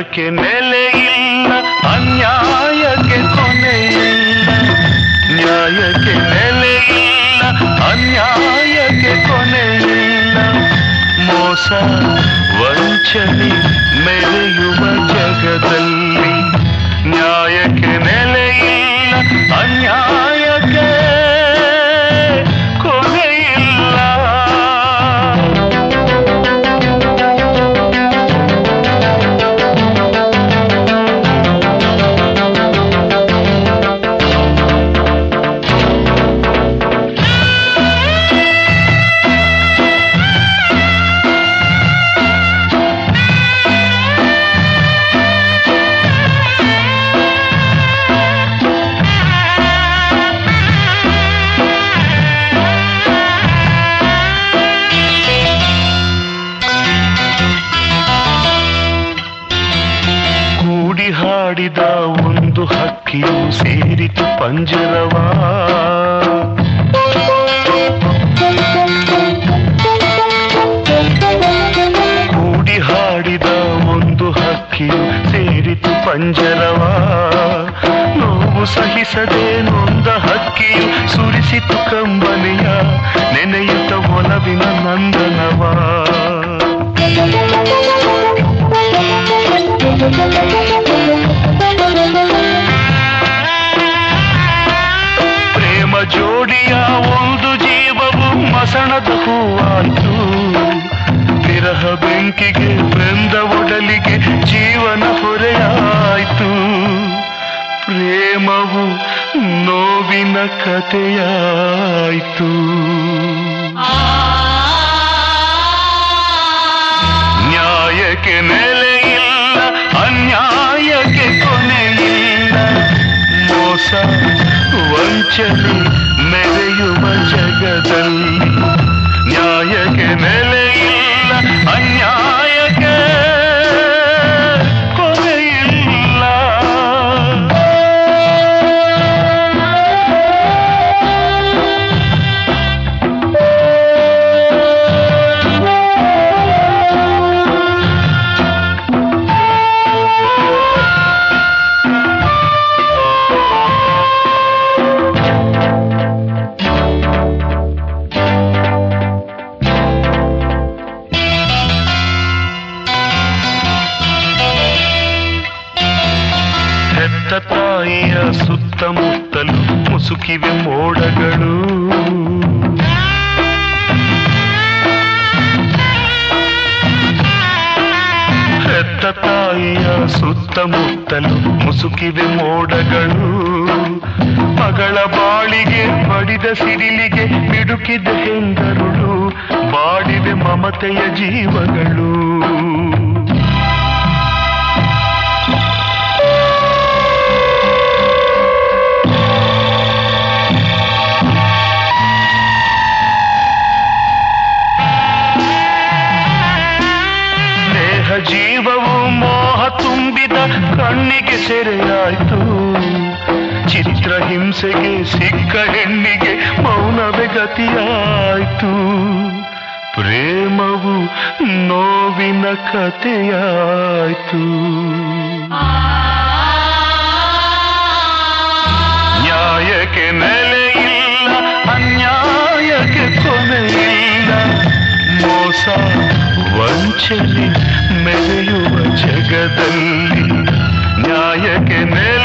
ನ್ಯಾಯಕ್ಕೆ ನೆಲೆಯಿಲ್ಲ ಅನ್ಯಾಯಕ್ಕೆ ಕೊನೆಯಿಲ್ಲ ನ್ಯಾಯಕ್ಕೆ ನೆಲೆಯಿಲ್ಲ ಅನ್ಯಾಯಕ್ಕೆ ಕೊನೆಯಿಲ್ಲ ಮೋಸ ವಂಚನೆ ಮೆರೆಯುವ ಜಗದಲ್ಲಿ ನ್ಯಾಯಕ್ಕೆ ನೆಲೆಯಿಲ್ಲ ಅನ್ಯಾಯಕ್ಕೆ ಕೊನೆಯಿಲ್ಲ ಕೂಡಿ ಹಾಡಿದ ಒಂದು ಹಕ್ಕಿಯು ಸೇರಿತು ಪಂಜರವಾ ಕೂಡಿ ಹಾಡಿದ ಒಂದು ಹಕ್ಕಿಯು ಸೇರಿತು ಪಂಜರವಾ ನೋವು ಸಹಿಸದೆ ನೊಂದ ಹಕ್ಕಿಯು ಸುರಿಸಿತು ಕಂಬನೆಯ ನೆನೆಯುತ್ತ ಒಲವಿನ ನಂದನವಾ ಪ್ರೇಮ ಜೋಡಿಯ ಒಂದು ಜೀವವು ಮಸಣದ ಹೂವಾಯ್ತು ವಿರಹ ಬೆಂಕಿಗೆ ಬೆಂದ ಒಡಲಿಗೆ ಜೀವನ ಹೊರೆಯಾಯ್ತು ಪ್ರೇಮವು ನೋವಿನ ಕಥೆಯಾಯ್ತು ನ್ಯಾಯಕ್ಕೆ ನೆಲೆಯಿಲ್ಲ ಅನ್ಯಾಯಕ್ಕೆ ಕೊನೆಯಿಲ್ಲ ಮೋಸ ವಂಚನೆ ಮೆರೆಯುವ ಜಗದಲ್ಲಿ ನ್ಯಾಯಕ್ಕೆ ನೆಲೆಯಿಲ್ಲ ಅನ್ಯಾಯಕ್ಕೆ ಕೊನೆಯಿಲ್ಲ ಹೆತ್ತ ತಾಯಿಯ ಸುತ್ತಮುತ್ತಲು ಮುಸುಕಿವೆ ಮೋಡಗಳು ಹೆತ್ತ ತಾಯಿಯ ಸುತ್ತಮುತ್ತಲು ಮುಸುಕಿವೆ ಮೋಡಗಳು ಮಗಳ ಬಾಳಿಗೆ ಬಡಿದ ಸಿಡಿಲಿಗೆ ಮಿಡುಕಿದ ಹೆಂಗರುಳು ಬಾಡಿವೆ ಮಮತೆಯ ಜೀವಗಳು ಸ್ನೇಹ ಜೀವವು ಮೋಹ ತುಂಬಿದ ಕಣ್ಣಿಗೆ ಸೆರೆಯಾಯ್ತು ಚಿತ್ರ ಹಿಂಸೆಗೆ ಸಿಕ್ಕ ಹೆಣ್ಣಿಗೆ ಮೌನವೇ ಗತಿಯಾಯ್ತು ಪ್ರೇಮವು ನೋವಿನ ಕಥೆಯಾಯ್ತು ನ್ಯಾಯಕ್ಕೆ ನೆಲೆಯಿಲ್ಲ ಅನ್ಯಾಯಕ್ಕೆ ಕೊನೆಯಿಲ್ಲ ಮೋಸ ವಂಚನೆ ಮೆರೆಯುವ ಜಗದಲ್ಲಿ ನ್ಯಾಯಕ್ಕೆ ನೆಲೆ